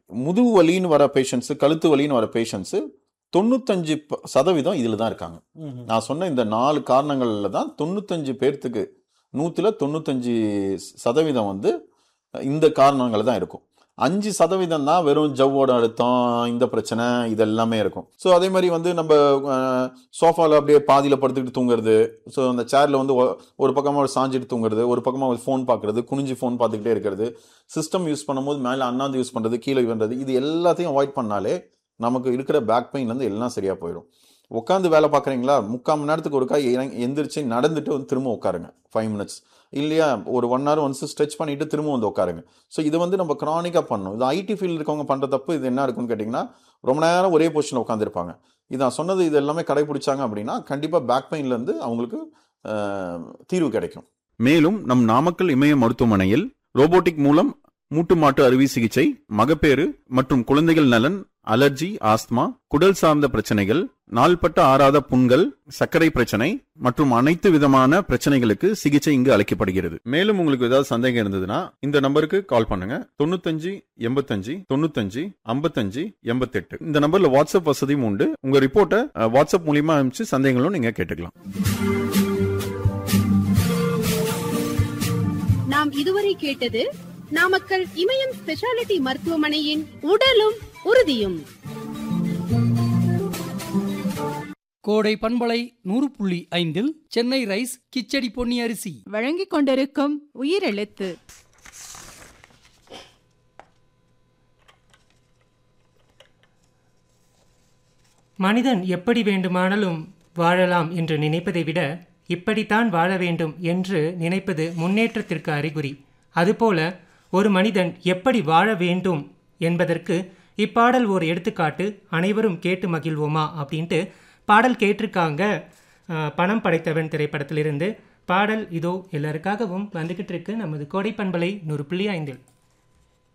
முதுகு வலின்னு வர பேஷண்ட்ஸு கழுத்து வலின்னு வர பேஷண்ட்ஸு தொண்ணூத்தஞ்சு ப- சதவீதம் இதில் தான் இருக்காங்க நான் சொன்ன இந்த நாலு காரணங்கள்ல தான் தொண்ணூத்தஞ்சு பேர்த்துக்கு நூற்றுல தொண்ணூத்தஞ்சு சதவீதம் வந்து இந்த காரணங்கள் தான் இருக்கும் அஞ்சு சதவீதம் தான் வெறும் ஜவ்வோட அழுத்தம் இந்த பிரச்சனை இது எல்லாமே இருக்கும் ஸோ அதே மாதிரி வந்து நம்ம சோஃபாவில் அப்படியே பாதியில் படுத்துக்கிட்டு தூங்குறது ஸோ அந்த சேரில் வந்து ஒ- ஒரு பக்கமாக சாஞ்சிட்டு தூங்குறது ஒரு பக்கமாக ஃபோன் பார்க்குறது குனிஞ்சு ஃபோன் பார்த்துக்கிட்டே இருக்கிறது சிஸ்டம் யூஸ் பண்ணும்போது மேலே அண்ணாந்து யூஸ் பண்ணுறது கீழே பண்ணுறது இது எல்லாத்தையும் அவாய்ட் பண்ணாலே நமக்கு இருக்கிற பேக் பெயின்லேருந்து எல்லாம் சரியாக போயிடும் உட்காந்து வேலை பார்க்குறீங்களா முக்கால் மணி நேரத்துக்கு ஒருக்கா இறங்கி- எந்திரிச்சு நடந்துட்டு வந்து திரும்ப உட்காருங்க ஃபைவ் மினிட்ஸ் இல்லையா ஒரு ஒன் ஹவர் ஒன்ஸ் ஸ்ட்ரெச் பண்ணிட்டு திரும்ப வந்து உட்காருங்க ஸோ இது வந்து நம்ம க்ரானிக்காக பண்ணணும் இது ஐடி ஃபீல்டு இருக்கவங்க பண்ணுற தப்பு இது என்ன இருக்குன்னு கேட்டிங்கன்னா ரொம்ப நேரம் ஒரே பொசிஷனில் உட்காந்துருப்பாங்க இது நான் சொன்னது இது எல்லாமே கடைபிடிச்சாங்க அப்படின்னா கண்டிப்பாக பேக் பெயின்லேருந்து அவங்களுக்கு அஹ், தீர்வு கிடைக்கும் மேலும் நம் நாமக்கல் இமய மருத்துவமனையில் ரோபோட்டிக் மூலம் மூட்டு மாட்டு அறுவை சிகிச்சை மகப்பேறு மற்றும் குழந்தைகள் நலன் அலர்ஜி ஆஸ்துமா குடல் சார்ந்த பிரச்சனைகள் நாள்பட்ட ஆறாத புண்கள் சர்க்கரை பிரச்சனை மற்றும் அனைத்து விதமான பிரச்சனைகளுக்கு சிகிச்சை இங்கு அளிக்கப்படுகிறது மேலும் உங்களுக்கு ஏதாவது சந்தேகம் இருந்ததுன்னா இந்த நம்பருக்கு கால் பண்ணுங்க தொண்ணூத்தஞ்சு எண்பத்தஞ்சு தொண்ணூத்தஞ்சு ஐம்பத்தஞ்சு எண்பத்தெட்டு இந்த நம்பர்ல வாட்ஸ்அப் வசதியும் உண்டு உங்க ரிப்போர்ட்டை அஹ், வாட்ஸ்அப் மூலியமா அனுப்பிச்சு சந்தேகங்களும் நீங்க கேட்டுக்கலாம் நாம் இதுவரை கேட்டது நாமக்கல் இமயம் ஸ்பெஷாலிட்டி மருத்துவமனையின் உடலும் உறுதியும் கோடை பண்பலை நூறு புள்ளி ஐந்தில் சென்னை ரைஸ் கிச்சடி பொன்னி அரிசி வழங்கிக் கொண்டிருக்கும் உயிரெழுத்து மனிதன் எப்படி வேண்டுமானாலும் வாழலாம் என்று நினைப்பதை விட இப்படித்தான் வாழ வேண்டும் என்று நினைப்பது முன்னேற்றத்திற்கு அறிகுறி அதுபோல ஒரு மனிதன் எப்படி வாழ வேண்டும் என்பதற்கு இப்பாடல் ஒரு எடுத்துக்காட்டு அனைவரும் கேட்டு மகிழ்வோமா அப்படின்ட்டு பாடல் கேட்டிருக்காங்க அஹ், பணம் படைத்தவன் திரைப்படத்திலிருந்து பாடல் இதோ எல்லாருக்காகவும் வந்துகிட்டு இருக்கு நமது கோடை பண்பலை நூறு புள்ளி ஐந்தில்